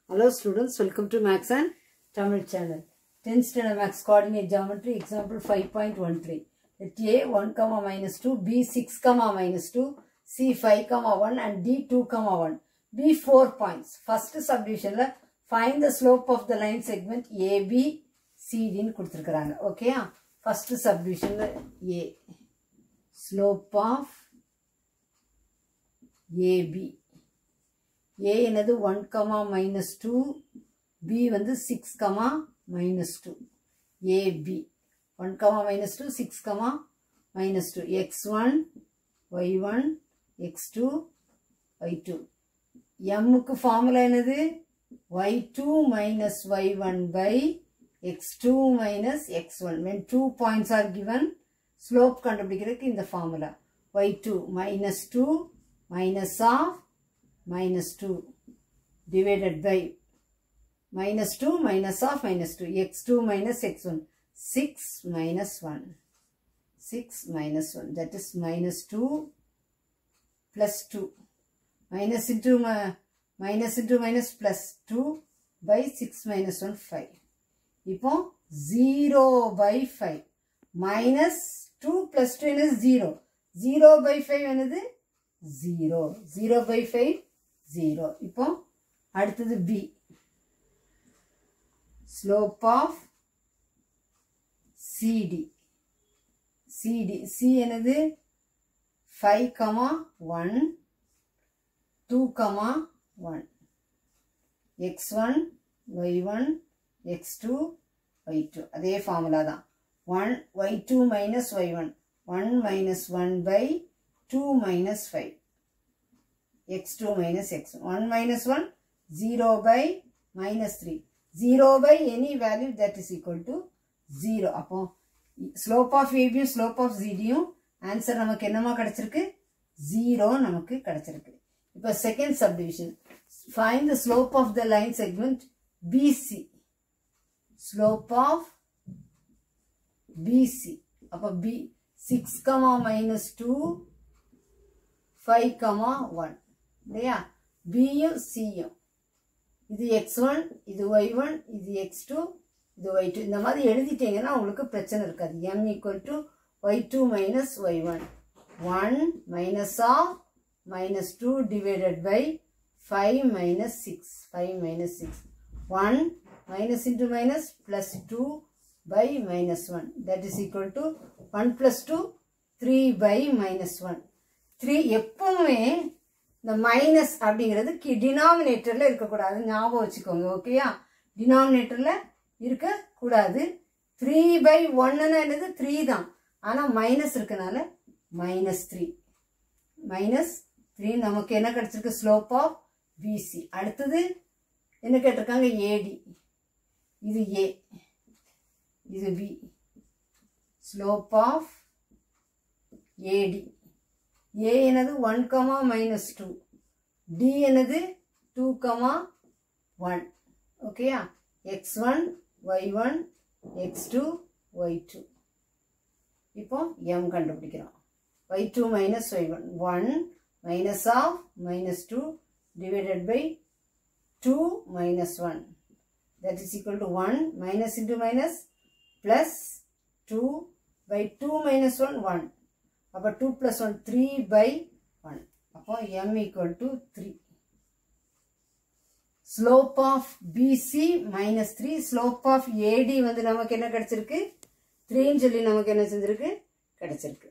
Hello students, welcome to Max and Tamil channel. 10th standard Max coordinate geometry example 5.13. Let A 1 comma minus 2, B 6 comma minus 2, C 5 comma 1 and D 2 comma 1. B 4 points. First subdivision la find the slope of the line segment AB CD ன்னு கொடுத்துருக்குறாங்க ஓகேயா first சப்டிவிஷன்ல A slope of AB A என்னது one comma minus two B வந்து six comma minus two AB one comma minus two six comma minus two x one y one x two y two எம்முக்கு formula என்னது y two minus y one by x two minus x one when two points are given slope கண்டுபிடிக்கிறதுக்கு இந்த formula y two minus two minus of minus 2 divided by minus 2 minus of minus 2 x2 minus x1 6 minus 1 6 minus 1 that is minus 2 plus 2 minus into mi- minus into minus plus 2 by 6 minus 1 5 இப்போ 0 by 5 minus 2 plus 2 என்னது 0 0 by 5 என்னது 0 0 by 5 0 இப்போ அடுத்தது B slope of CD CD C என்னது 5 comma 1 2 comma 1 x1 y1 x2 y2 அதே formula தான் 1 y2 minus y1 1 minus 1 by 2 minus 5 x2 minus x1 1 minus 1 0 by minus 3 0 by any value that is equal to 0 அப்போ slope of AB யும் slope of CD யும் answer நமக்கு என்னமா கிடைச்சிருக்கு 0 நமக்கு கிடைச்சிருக்கு இப்போ second subdivision find the slope of the line segment BC slope of BC அப்போ B 6 comma minus 2 5 comma 1 இல்லையா பியும் சியும் இது எக்ஸ் ஒன் இது ஒய் ஒன் இது எக்ஸ் டூ இது ஒய் டூ இந்த மாதிரி எழுதிட்டீங்கன்னா உங்களுக்கு பிரச்சனை இருக்காது m equal to y two minus y one one minus of minus two divided by five minus six five minus six one minus into minus plus two by minus one that is equal to one plus two three by minus one three எப்பவுமே இந்த minus அப்படிங்கிறது கி டினாமினேட்டரில் இருக்கக்கூடாது ஞாபகம் வச்சுக்கோங்க ஓகேயா டினாமினேட்டரில் இருக்கக்கூடாது த்ரீ பை ஒன்னுன்னா என்னது த்ரீ தான் ஆனால் மைனஸ் இருக்கனால மைனஸ் த்ரீ மைனஸ் த்ரீ நமக்கு என்ன கிடைச்சிருக்கு ஸ்லோப் ஆஃப் பிசி அடுத்தது என்ன கேட்டிருக்காங்க ஏடி இது ஏ இது B slope of AD A என்னது one comma minus two D என்னது டூ கமா ஒன் ஓகேயா x one y one x two y two இப்போ எம் கண்டுபிடிக்கிறோம் y two minus y one one minus of minus two divided by two minus one that is equal to one minus into minus plus two by two minus one one அப்போ two plus one three by one அப்போ M equal to three slope of BC minus three slope of AD வந்து நமக்கு என்ன கிடைச்சிருக்கு த்ரீன்னு சொல்லி நமக்கு என்ன செஞ்சிருக்கு கிடைச்சிருக்கு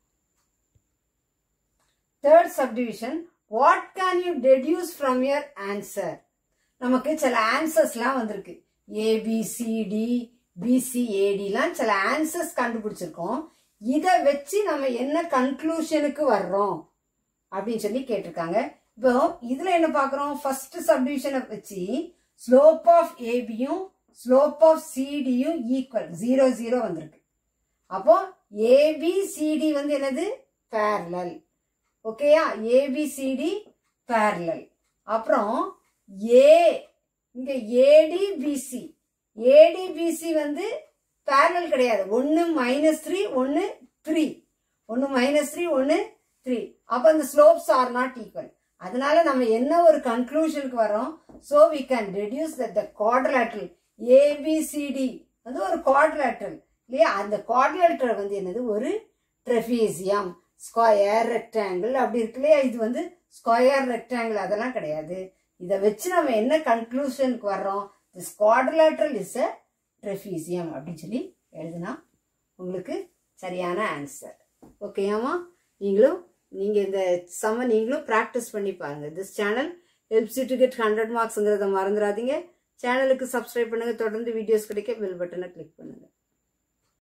third subdivision what can you deduce from your answer நமக்கு சில ஆன்சர்ஸ்லாம் வந்திருக்கு ஏபிசிடி பிசிஏடிலாம் சில ஆன்சர்ஸ் கண்டுபிடிச்சிருக்கோம் இதை வச்சு நம்ம என்ன கன்க்ளூஷனுக்கு வர்றோம் அப்படின்னு சொல்லி கேட்டிருக்காங்க இப்போ இதுல என்ன பார்க்குறோம் ஃபர்ஸ்ட் சப்டிவிஷனை வச்சு ஸ்லோப் ஆஃப் ஏபியும் ஸ்லோப் ஆஃப் சிடியும் ஈக்குவல் ஜீரோ ஜீரோ வந்திருக்கு அப்போ ஏபிசிடி வந்து என்னது பேரலல் ஓகேயா ஏபிசிடி பேரலல் அப்புறம் ஏ இங்க ஏடிபிசி ஏடிபிசி வந்து பேரல் கிடையாது ஒன்று மைனஸ் த்ரீ ஒன்று த்ரீ ஒன்று மைனஸ் த்ரீ ஒன்று த்ரீ அப்போ அந்த ஸ்லோப்ஸ் ஆர் நாட் ஈக்குவல் அதனால நம்ம என்ன ஒரு கன்க்ளூஷனுக்கு வரோம் so we can reduce that the quadrilateral ABCD வந்து ஒரு குவாட்ரலேட்ரல் இல்லையா அந்த குவாட்ரலேட்ரல் வந்து என்னது ஒரு ட்ரெஃபீசியம் ஸ்கொயர் ரெக்டாங்கிள் அப்படி இருக்கு இல்லையா இது வந்து ஸ்கொயர் ரெக்டாங்கிள் அதெல்லாம் கிடையாது இதை வச்சு நம்ம என்ன கன்க்ளூஷனுக்கு வர்றோம் this quadrilateral is a trapezium அப்படின்னு சொல்லி எழுதுனா உங்களுக்கு சரியான ஆன்சர் ஓகேயாமா நீங்களும் நீங்கள் இந்த சம்ம நீங்களும் ப்ராக்டிஸ் பண்ணி பாருங்கள் this channel helps you to get hundred மார்க்ஸுங்கிறத மறந்துடாதீங்க சேனலுக்கு சப்ஸ்கிரைப் பண்ணுங்கள் தொடர்ந்து வீடியோஸ் கிடைக்க பெல் பட்டனை கிளிக் பண்ணுங்கள்